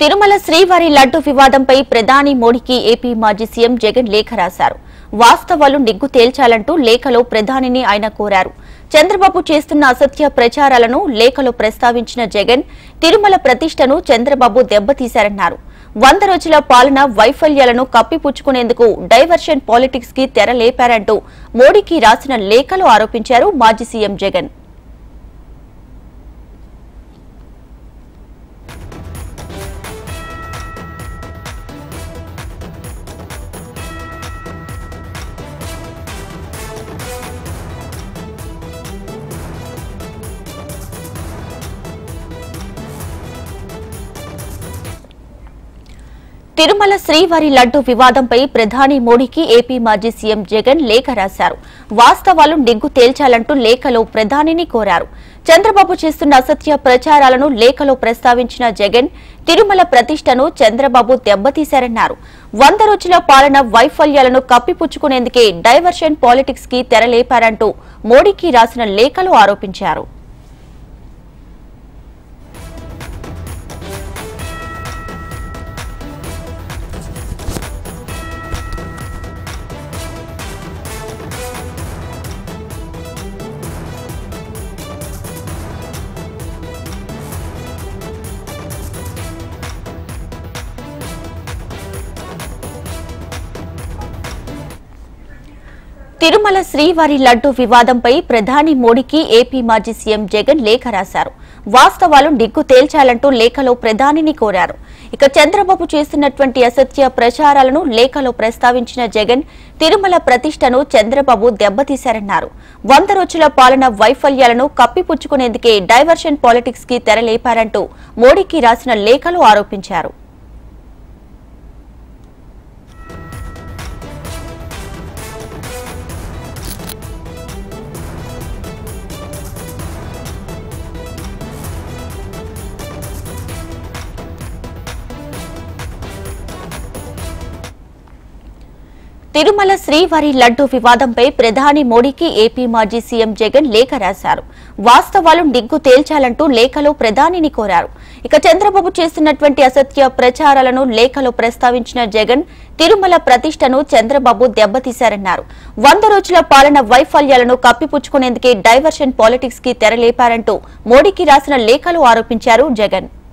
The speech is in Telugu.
తిరుమల శ్రీవారి లడ్డు వివాదంపై ప్రధాని మోడీకి ఏపీ మాజీ సీఎం జగన్ లేఖ రాశారు వాస్తవాలు నిగ్గు తేల్చాలంటూ లేఖలో ప్రధానిని ఆయన కోరారు చంద్రబాబు చేస్తున్న అసత్య ప్రచారాలను లేఖలో ప్రస్తావించిన జగన్ తిరుమల ప్రతిష్టను చంద్రబాబు దెబ్బతీశారన్నారు వంద రోజుల పాలన వైఫల్యాలను కప్పిపుచ్చుకునేందుకు డైవర్షన్ పాలిటిక్స్ కి తెరలేపారంటూ మోడీకి రాసిన లేఖలో ఆరోపించారు మాజీ సీఎం జగన్ తిరుమల శ్రీవారి లడ్డు వివాదంపై ప్రధాని మోడీకి ఏపీ మాజీ సీఎం జగన్ లేఖ రాశారు వాస్తవాలు నిగ్గు తేల్చాలంటూ లేఖలో ప్రధానిని కోరారు చంద్రబాబు చేస్తున్న అసత్య ప్రచారాలను లేఖలో ప్రస్తావించిన జగన్ తిరుమల ప్రతిష్టను చంద్రబాబు దెబ్బతీశారన్నారు వంద రోజుల పాలన వైఫల్యాలను కప్పిపుచ్చుకునేందుకే డైవర్షన్ పాలిటిక్స్ కి తెరలేపారంటూ మోడీకి రాసిన లేఖలో ఆరోపించారు తిరుమల శ్రీవారి లడ్డు వివాదంపై ప్రధాని మోడీకి ఏపీ మాజీ సీఎం జగన్ లేఖ రాశారు వాస్తవాలు నిగ్గు తేల్చాలంటూ లేఖలో ప్రధానిని కోరారు ఇక చంద్రబాబు చేస్తున్నటువంటి అసత్య ప్రచారాలను లేఖలో ప్రస్తావించిన జగన్ తిరుమల ప్రతిష్టను చంద్రబాబు దెబ్బతీశారన్నారు వంద రోజుల పాలన వైఫల్యాలను కప్పిపుచ్చుకునేందుకే డైవర్షన్ పాలిటిక్స్ కి తెరలేపారంటూ మోడీకి రాసిన లేఖలో ఆరోపించారు తిరుమల శ్రీవారి లడ్డు వివాదంపై ప్రధాని మోడీకి ఏపీ మాజీ సీఎం జగన్ లేఖ రాశారు వాస్తవాలు నిగ్గు తేల్చాలంటూ లేఖలో ప్రధానిని కోరారు ఇక చంద్రబాబు చేస్తున్నటువంటి అసత్య ప్రచారాలను లేఖలో ప్రస్తావించిన జగన్ తిరుమల ప్రతిష్టను చంద్రబాబు దెబ్బతీశారన్నారు వంద రోజుల పాలన వైఫల్యాలను కప్పిపుచ్చుకునేందుకే డైవర్షన్ పాలిటిక్స్ కి తెరలేపారంటూ మోడీకి రాసిన లేఖలో ఆరోపించారు జగన్